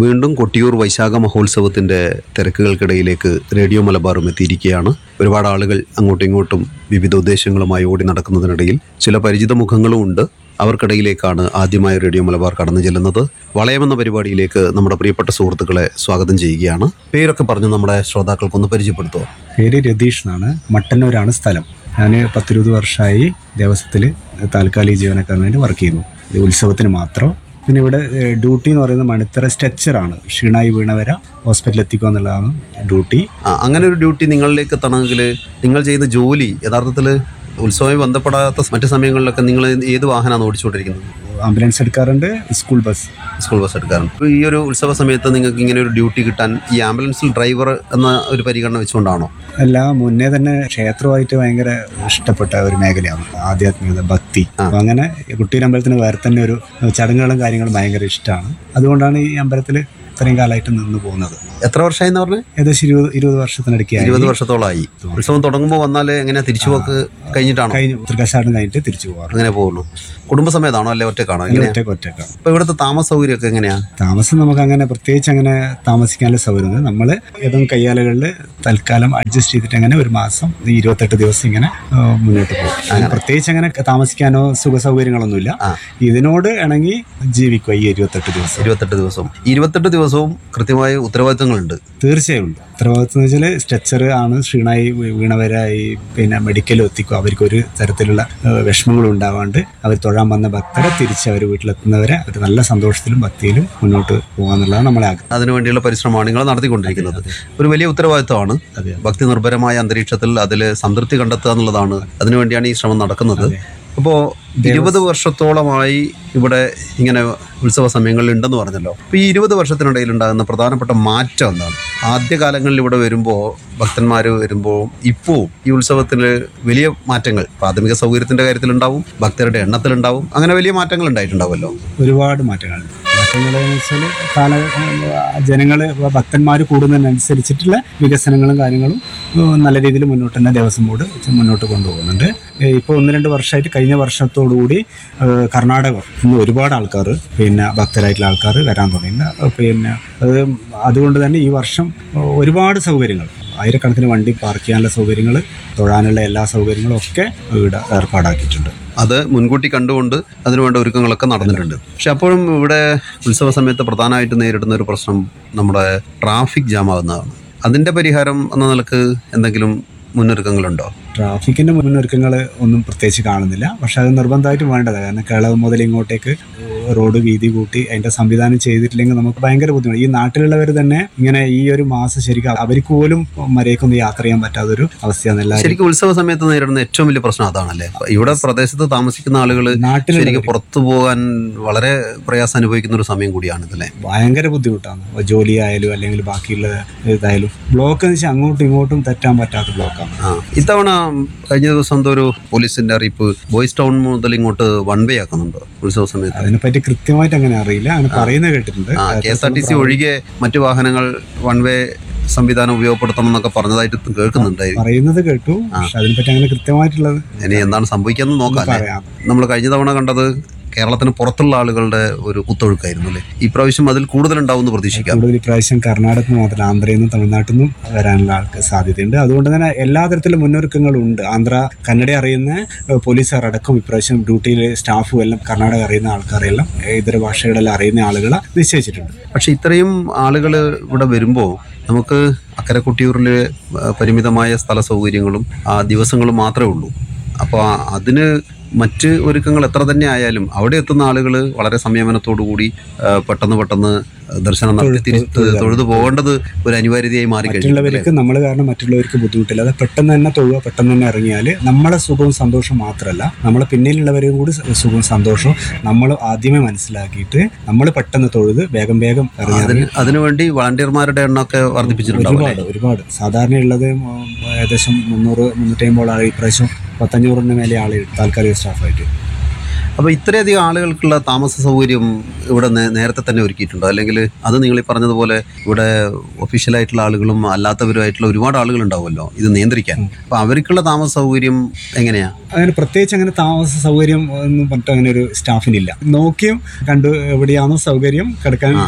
വീണ്ടും കൊട്ടിയൂർ വൈശാഖ മഹോത്സവത്തിന്റെ തിരക്കുകൾക്കിടയിലേക്ക് റേഡിയോ മലബാറും എത്തിയിരിക്കുകയാണ് ഒരുപാട് ആളുകൾ അങ്ങോട്ടും ഇങ്ങോട്ടും വിവിധ ഉദ്ദേശങ്ങളുമായി ഓടി നടക്കുന്നതിനിടയിൽ ചില പരിചിത മുഖങ്ങളും ഉണ്ട് അവർക്കിടയിലേക്കാണ് ആദ്യമായി റേഡിയോ മലബാർ കടന്നു ചെല്ലുന്നത് വളയമെന്ന പരിപാടിയിലേക്ക് നമ്മുടെ പ്രിയപ്പെട്ട സുഹൃത്തുക്കളെ സ്വാഗതം ചെയ്യുകയാണ് പേരൊക്കെ പറഞ്ഞ് നമ്മുടെ ശ്രോതാക്കൾക്കൊന്ന് പരിചയപ്പെടുത്തുമോ പേര് രതീഷ് എന്നാണ് മട്ടന്നൂരാണ് സ്ഥലം ഞാൻ പത്തിരുപത് വർഷമായി ദേവസ്വത്തിൽ താൽക്കാലിക ജീവനക്കാരനായിട്ട് വർക്ക് ചെയ്യുന്നു ഇത് ഉത്സവത്തിന് മാത്രം പിന്നെ ഇവിടെ ഏഹ്, ഡ്യൂട്ടി എന്ന് പറയുന്നത് മണിത്തറ സ്ട്രെച്ചറാണ് ക്ഷീണായി വീണവരെ ഹോസ്പിറ്റലിൽ എത്തിക്കുക എന്നുള്ളതാണ് ഡ്യൂട്ടി ആ, അങ്ങനെ ഒരു ഡ്യൂട്ടി നിങ്ങളിലേക്ക് എത്തണമെങ്കിൽ നിങ്ങൾ ചെയ്യുന്ന ജോലി യഥാർത്ഥത്തിൽ ഉത്സവമായി ബന്ധപ്പെടാത്ത മറ്റു സമയങ്ങളിലൊക്കെ നിങ്ങൾ ഏത് വാഹനമാണ് ഓടിച്ചുകൊണ്ടിരിക്കുന്നത് ആംബുലൻസ് എടുക്കാറുണ്ട് സ്കൂൾ ബസ് സ്കൂൾ ബസ് എടുക്കാറുണ്ട് അപ്പോൾ ഈ ഒരു ഉത്സവ സമയത്ത് നിങ്ങൾക്ക് ഇങ്ങനെ ഒരു ഡ്യൂട്ടി കിട്ടാൻ ഈ ആംബുലൻസിൽ ഡ്രൈവർ എന്ന ഒരു പരിഗണന വെച്ചുകൊണ്ടാണോ അല്ല മുന്നേ തന്നെ ക്ഷേത്രമായിട്ട് ഭയങ്കര ഇഷ്ടപ്പെട്ട ഒരു മേഖലയാണ് ആധ്യാത്മികത ഭക്തി അപ്പൊ അങ്ങനെ കുട്ടിയുടെ അമ്പലത്തിന് വേറെ തന്നെ ഒരു ചടങ്ങുകളും കാര്യങ്ങളും ഭയങ്കര ഇഷ്ടമാണ് അതുകൊണ്ടാണ് ഈ അമ്പലത്തിൽ ഇത്രയും കാലമായിട്ട് നിന്ന് പോകുന്നത് എത്ര വർഷമായി എന്ന് പറഞ്ഞത് ഏകദേശം ഇരുപത് ഇരുപത് വർഷത്തിനിടയ്ക്കായി ഇരുപത് വർഷത്തോളമായി ഉത്സവം തുടങ്ങുമ്പോൾ വന്നാൽ എങ്ങനെ തിരിച്ചുപോക്ക് കഴിഞ്ഞിട്ടാണോ കഴിഞ്ഞു തൃക്കാശാടം കഴിഞ്ഞിട്ട് തിരിച്ചു പോകാറ് അങ്ങനെ പോകുന്നു കുടുംബസമേതാണോ അല്ലെ ഒറ്റക്കാണോ എങ്ങനെയാ ഒറ്റക്ക് ഒറ്റക്കാണ് ഇപ്പൊ ഇവിടുത്തെ താമസ സൗകര്യമൊക്കെ എങ്ങനെയാ താമസം നമുക്ക് അങ്ങനെ പ്രത്യേകിച്ച് അങ്ങനെ താമസിക്കാനുള്ള സൗകര്യം നമ്മൾ ഏതും കയ്യാലകളിൽ തൽക്കാലം അഡ്ജസ്റ്റ് ചെയ്തിട്ട് അങ്ങനെ ഒരു മാസം ഈ ഇരുപത്തെട്ട് ദിവസം ഇങ്ങനെ ആ, മുന്നോട്ട് പോകും അങ്ങനെ പ്രത്യേകിച്ച് അങ്ങനെ താമസിക്കാനോ സുഖ സൗകര്യങ്ങളൊന്നുമില്ല ആ. ഇതിനോട് ഇണങ്ങി ജീവിക്കുക ഈ ഇരുപത്തെട്ട് ദിവസം ഇരുപത്തെട്ട് ദിവസം ഇരുപത്തെട്ട് ദിവസവും കൃത്യമായ ഉത്തരവാദിത്തങ്ങളുണ്ട് തീർച്ചയായും ഉണ്ട് ഉത്തരവാദിത്വം എന്ന് വെച്ചാൽ സ്ട്രെച്ചർ ആണ് ക്ഷീണായി വീ- വീണവരായി പിന്നെ മെഡിക്കലും എത്തിക്കും അവർക്ക് ഒരു തരത്തിലുള്ള ഏഹ്, വിഷമങ്ങളും ഉണ്ടാവാണ്ട് അവർ തൊഴാൻ വന്ന ഭക്തരെ തിരിച്ച് അവർ വീട്ടിലെത്തുന്നവരെ അവർ നല്ല സന്തോഷത്തിലും ഭക്തിയിലും മുന്നോട്ട് പോകാന്നുള്ളതാണ് നമ്മളെ ആഗ്രഹം അതിനുവേണ്ടിയുള്ള പരിശ്രമമാണ് നിങ്ങൾ നടത്തിക്കൊണ്ടിരിക്കുന്നത് ഒരു വലിയ ഉത്തരവാദിത്തമാണ് അതെ. ഭക്തി നിർഭരമായ അന്തരീക്ഷത്തിൽ അതിൽ സംതൃപ്തി കണ്ടെത്തുക എന്നുള്ളതാണ് അതിനുവേണ്ടിയാണ് ഈ ശ്രമം നടക്കുന്നത് അപ്പോൾ ഇരുപത് വർഷത്തോളമായി ഇവിടെ ഇങ്ങനെ ഉത്സവ സമയങ്ങളിൽ ഉണ്ടെന്ന് പറഞ്ഞല്ലോ അപ്പോൾ ഈ ഇരുപത് വർഷത്തിനിടയിൽ ഉണ്ടാകുന്ന പ്രധാനപ്പെട്ട മാറ്റം എന്താണ് ആദ്യകാലങ്ങളിൽ ഇവിടെ വരുമ്പോൾ ഭക്തന്മാർ വരുമ്പോൾ ഇപ്പോൾ ഈ ഉത്സവത്തിൽ വലിയ മാറ്റങ്ങൾ പ്രാഥമിക സൗകര്യത്തിൻ്റെ കാര്യത്തിലുണ്ടാവും ഭക്തരുടെ എണ്ണത്തിലുണ്ടാവും അങ്ങനെ വലിയ മാറ്റങ്ങൾ ഉണ്ടായിട്ടുണ്ടാവുമല്ലോ ഒരുപാട് മാറ്റങ്ങളുണ്ട് മാറ്റങ്ങൾ എന്ന് വെച്ചാൽ കാല ജനങ്ങൾ ഭക്തന്മാർ കൂടുന്നതിനനുസരിച്ചിട്ടുള്ള വികസനങ്ങളും കാര്യങ്ങളും ഏഹ്, നല്ല രീതിയിൽ മുന്നോട്ട് തന്നെ ദേവസ്വം ബോർഡ് മുന്നോട്ട് കൊണ്ടുപോകുന്നുണ്ട് ഏഹ്, ഇപ്പോൾ ഒന്ന് രണ്ട് വർഷമായിട്ട് കഴിഞ്ഞ വർഷത്തോടുകൂടി ഏഹ്, കർണാടക ഇന്ന് ഒരുപാട് ആൾക്കാർ പിന്നെ ഭക്തരായിട്ടുള്ള ആൾക്കാർ വരാൻ തുടങ്ങിയിട്ടുണ്ട് ഏഹ്, പിന്നെ അത് അതുകൊണ്ട് തന്നെ ഈ വർഷം ഏഹ്, ഒരുപാട് സൗകര്യങ്ങൾ ആയിരക്കണക്കിന് വണ്ടി പാർക്ക് ചെയ്യാനുള്ള സൗകര്യങ്ങൾ തൊഴാനുള്ള എല്ലാ സൗകര്യങ്ങളും ഒക്കെ ഇവിടെ ഏർപ്പാടാക്കിയിട്ടുണ്ട് അത് മുൻകൂട്ടി കണ്ടുകൊണ്ട് അതിനുവേണ്ട ഒരുക്കങ്ങളൊക്കെ നടന്നിട്ടുണ്ട് പക്ഷെ അപ്പോഴും ഇവിടെ ഉത്സവ സമയത്ത് പ്രധാനമായിട്ട് നേരിടുന്ന ഒരു പ്രശ്നം നമ്മുടെ ട്രാഫിക് ജാം ആകുന്നതാണ് അതിന്റെ പരിഹാരം എന്ന നിലക്ക് എന്തെങ്കിലും മുന്നൊരുക്കങ്ങളുണ്ടോ ട്രാഫിക്കിന്റെ മുന്നൊരുക്കങ്ങൾ ഒന്നും പ്രത്യേകിച്ച് കാണുന്നില്ല പക്ഷെ അത് നിർബന്ധമായിട്ടും വേണ്ടതാണ് കാരണം കേരളം മുതൽ ഇങ്ങോട്ടേക്ക് റോഡ് വീതി കൂട്ടി അതിന്റെ സംവിധാനം ചെയ്തിട്ടില്ലെങ്കിൽ നമുക്ക് ഭയങ്കര ബുദ്ധിമുട്ട് ഈ നാട്ടിലുള്ളവർ തന്നെ ഇങ്ങനെ ഈ ഒരു മാസം ശരിക്കും അവർക്ക് പോലും മര്യാദക്കൊന്നും യാത്ര ചെയ്യാൻ പറ്റാത്തൊരു അവസ്ഥയാണ് എല്ലാവരും ശരിക്കും ഉത്സവ സമയത്ത് നേരിടുന്ന ഏറ്റവും വലിയ പ്രശ്നം അതാണല്ലേ ഇവിടെ പ്രദേശത്ത് താമസിക്കുന്ന ആളുകൾ നാട്ടിലുള്ള ശരിക്കും പുറത്തു പോകാൻ വളരെ പ്രയാസം അനുഭവിക്കുന്ന ഒരു സമയം കൂടിയാണ് ഇതല്ലേ ഭയങ്കര ബുദ്ധിമുട്ടാണ് ഇപ്പൊ ജോലി ആയാലും അല്ലെങ്കിൽ ബാക്കിയുള്ള ഇതായാലും ബ്ലോക്ക് എന്ന് വെച്ചാൽ അങ്ങോട്ടും ഇങ്ങോട്ടും തെറ്റാൻ പറ്റാത്ത ബ്ലോക്കാണ് ആ ഇത്തവണ കഴിഞ്ഞ ദിവസം എന്തോ ഒരു പോലീസിന്റെ അറിയിപ്പ് ബോയ്സ് ടൗൺ മുതൽ ഇങ്ങോട്ട് വൺ വേ ആക്കുന്നുണ്ടോ ഉത്സവ സമയത്ത് അതിനെപ്പറ്റി കൃത്യമായിട്ട് അങ്ങനെ അറിയില്ല അങ്ങനെ പറയുന്നത് കേട്ടിട്ടുണ്ട് ആ K S R T C ഒഴികെ മറ്റു വാഹനങ്ങൾ വൺ വേ സംവിധാനം ഉപയോഗപ്പെടുത്തണം എന്നൊക്കെ പറഞ്ഞതായിട്ട് കേൾക്കുന്നുണ്ടായി പറയുന്നത് കേട്ടു പക്ഷെ അതിനെപ്പറ്റി അങ്ങനെ കൃത്യമായിട്ടുള്ളത് ഇനി എന്താണ് സംഭവിക്കാന്ന് നോക്കാം അല്ലേ? പറയാം നമ്മൾ കഴിഞ്ഞ തവണ കണ്ടത് കേരളത്തിന് പുറത്തുള്ള ആളുകളുടെ ഒരു കുത്തൊഴുക്കായിരുന്നു അല്ലേ ഈ പ്രാവശ്യം അതിൽ കൂടുതലുണ്ടാവും എന്ന് പ്രതീക്ഷിക്കാം കൂടുതൽ ഇപ്രാവശ്യം കർണാടകത്തിൽ മാത്രമല്ല ആന്ധ്രയിൽ നിന്നും തമിഴ്നാട്ടിൽ നിന്നും വരാനുള്ള ആൾക്ക് സാധ്യതയുണ്ട് അതുകൊണ്ട് തന്നെ എല്ലാ തരത്തിലും മുന്നൊരുക്കങ്ങളും ഉണ്ട് ആന്ധ്ര കന്നഡ അറിയുന്ന ഏഹ്, പോലീസുകാർ അടക്കം ഇപ്രാവശ്യം ഡ്യൂട്ടിയിൽ സ്റ്റാഫും എല്ലാം കർണാടക അറിയുന്ന ആൾക്കാരെല്ലാം ഏഹ്, ഇതര ഭാഷകളെല്ലാം അറിയുന്ന ആളുകളെ നിശ്ചയിച്ചിട്ടുണ്ട് പക്ഷെ ഇത്രയും ആളുകൾ ഇവിടെ വരുമ്പോൾ നമുക്ക് അക്കരെ കൊട്ടിയൂരിൽ പരിമിതമായ സ്ഥല സൗകര്യങ്ങളും ആ ദിവസങ്ങളും മാത്രമേ ഉള്ളൂ അപ്പോൾ അതിന് മറ്റ് ഒരുക്കങ്ങൾ എത്ര തന്നെ ആയാലും അവിടെ എത്തുന്ന ആളുകൾ വളരെ സംയമനത്തോടു കൂടി ആ, പെട്ടെന്ന് പെട്ടെന്ന് ദർശനം നടത്തി തിരിച്ച് തൊഴുതു പോകേണ്ടത് ഒരു അനിവാര്യതയായി മാറിക്കഴിഞ്ഞു മറ്റുള്ളവർക്ക് നമ്മൾ കാരണം മറ്റുള്ളവർക്ക് ബുദ്ധിമുട്ടില്ല അത് പെട്ടെന്ന് തന്നെ തൊഴുക പെട്ടെന്ന് തന്നെ ഇറങ്ങിയാൽ നമ്മളെ സുഖവും സന്തോഷവും മാത്രമല്ല നമ്മളെ പിന്നിലുള്ളവരെയും കൂടി സുഖവും സന്തോഷവും നമ്മൾ ആദ്യമേ മനസ്സിലാക്കിയിട്ട് നമ്മൾ പെട്ടെന്ന് തൊഴുത് വേഗം വേഗം ഇറങ്ങി അതിന് അതിനുവേണ്ടി വളണ്ടിയർമാരുടെ എണ്ണമൊക്കെ വർദ്ധിപ്പിച്ചിട്ടുണ്ടാവും അല്ലേ? ഒരുപാട് ഒരുപാട് സാധാരണയുള്ളത് ഉം, ഏകദേശം മുന്നൂറ് മുന്നൂറ്റമ്പത് ആൾ ഇപ്രാവശ്യം പത്തഞ്ഞൂറിന് മേലെ ആൾ താൽക്കാലിക സ്റ്റാഫായിട്ട് അപ്പോൾ ഇത്രയധികം ആളുകൾക്കുള്ള താമസ സൗകര്യം ഇവിടെ നേ- നേരത്തെ തന്നെ ഒരുക്കിയിട്ടുണ്ടോ അല്ലെങ്കിൽ അത് നിങ്ങൾ ഈ പറഞ്ഞതുപോലെ ഇവിടെ ഒഫീഷ്യലായിട്ടുള്ള ആളുകളും അല്ലാത്തവരുമായിട്ടുള്ള ഒരുപാട് ആളുകൾ ഉണ്ടാവുമല്ലോ ഇത് നിയന്ത്രിക്കാൻ അപ്പോൾ അവർക്കുള്ള താമസ സൗകര്യം എങ്ങനെയാ അങ്ങനെ പ്രത്യേകിച്ച് അങ്ങനെ താമസ സൗകര്യം ഒന്നും പറഞ്ഞിട്ട് അങ്ങനെ ഒരു സ്റ്റാഫിനില്ല നോക്കിയും കണ്ടു എവിടെയാണോ സൗകര്യം കിടക്കാൻ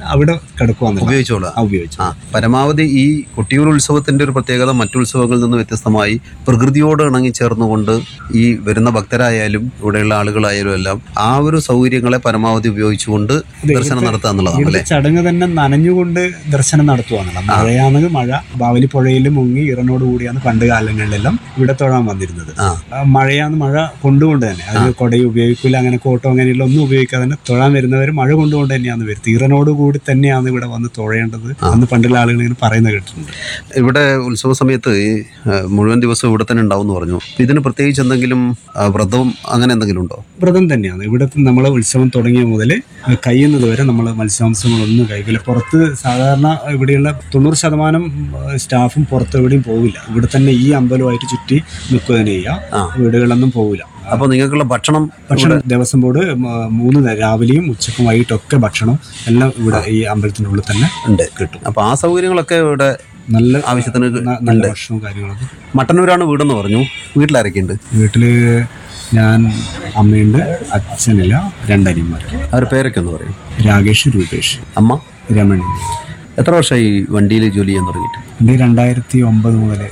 അവിടെ കിടക്കുവാന്നല്ല ഉപയോഗിച്ചോളാം ഉപയോഗിച്ചു ആ പരമാവധി ഈ കൊട്ടിയൂർ ഉത്സവത്തിന്റെ ഒരു പ്രത്യേകത മറ്റു ഉത്സവങ്ങളിൽ നിന്ന് വ്യത്യസ്തമായി പ്രകൃതിയോട് ഇണങ്ങി ചേർന്നുകൊണ്ട് ഈ വരുന്ന ഭക്തരായാലും ഇവിടെയുള്ള ആളുകളായാലും എല്ലാം ആ ഒരു സൗകര്യങ്ങളെ പരമാവധി ഉപയോഗിച്ചുകൊണ്ട് ദർശനം നടത്തുക എന്നുള്ളതാണ് ഇവിടുത്തെ അല്ലേ ചടങ്ങ് തന്നെ നനഞ്ഞുകൊണ്ട് ദർശനം നടത്തുവാന്നല്ല മഴയാണെങ്കിൽ മഴ ബാവലി പുഴയിൽ മുങ്ങി ഇറനോട് കൂടിയാണ് പണ്ട് കാലങ്ങളിലെല്ലാം ഇവിടെ തൊഴാൻ വന്നിരുന്നത് ആ. ആ, മഴയാന്ന് മഴ കൊണ്ടുകൊണ്ട് തന്നെ അത് കൊടയും ഉപയോഗിക്കില്ല അങ്ങനെ കോട്ടോ അങ്ങനെയുള്ള ഒന്നും ഉപയോഗിക്കാതെ തന്നെ തൊഴാൻ വരുന്നവർ മഴ കൊണ്ടുകൊണ്ട് തന്നെയാണ് വരുന്നത് ഇറനോട് കൂടി തന്നെയാണ് ഇവിടെ വന്ന് തൊഴേണ്ടത് അന്ന് പണ്ടുള്ള ആളുകൾ ഇങ്ങനെ പറയുന്നത് കേട്ടിട്ടുണ്ട് ഇവിടെ ഉത്സവ സമയത്ത് ഈ ആ, മുഴുവൻ ദിവസവും ഇവിടെ തന്നെ ഉണ്ടാവും എന്ന് പറഞ്ഞു അപ്പൊ ഇതിന് പ്രത്യേകിച്ച് എന്തെങ്കിലും ആ, വ്രതവും അങ്ങനെ എന്തെങ്കിലും ഉണ്ടോ വ്രതം തന്നെയാണ് ഇവിടെ നമ്മൾ ഉത്സവം തുടങ്ങിയ മുതൽ കഴിയുന്നത് വരെ നമ്മൾ മത്സ്യാംശങ്ങളൊന്നും കഴിക്കില്ല പുറത്ത് സാധാരണ ഇവിടെയുള്ള തൊണ്ണൂറ് ശതമാനം ഏഹ്, സ്റ്റാഫും പുറത്ത് എവിടെയും പോവില്ല ഇവിടെ തന്നെ ഈ അമ്പലമായിട്ട് ചുറ്റി നിൽക്കുക തന്നെ ആ. ചെയ്യുക വീടുകളിലൊന്നും പോവില്ല അപ്പൊ നിങ്ങൾക്കുള്ള ഭക്ഷണം ഭക്ഷണം ദേവസ്വം ബോർഡ് മ- മൂന്ന് നേരം രാവിലെയും ഉച്ചക്കും വൈകിട്ടൊക്കെ ഭക്ഷണം എല്ലാം ഇവിടെ ഈ അമ്പലത്തിൻ്റെ ഉള്ളിൽ തന്നെ ഉണ്ട് കിട്ടും അപ്പൊ ആ സൗകര്യങ്ങളൊക്കെ ഇവിടെ നല്ല ആവശ്യത്തിന് ന- നല്ല ഭക്ഷണവും കാര്യങ്ങളൊക്കെ മട്ടന്നൂരാണ് വീടെന്ന് പറഞ്ഞു വീട്ടിലാരൊക്കെയുണ്ട് വീട്ടിൽ ഞാൻ അമ്മയുണ്ട് അച്ഛനില്ല രണ്ടനിയന്മാർ അവരുടെ പേരൊക്കെ ഒന്ന് പറയും രാകേഷ് രൂപേഷ് അമ്മ രമണി എത്ര വർഷമായി വണ്ടിയിൽ ജോലി ചെയ്യാൻ തുടങ്ങിയിട്ട് എൻ്റെ രണ്ടായിരത്തി ഒമ്പത് മുതൽ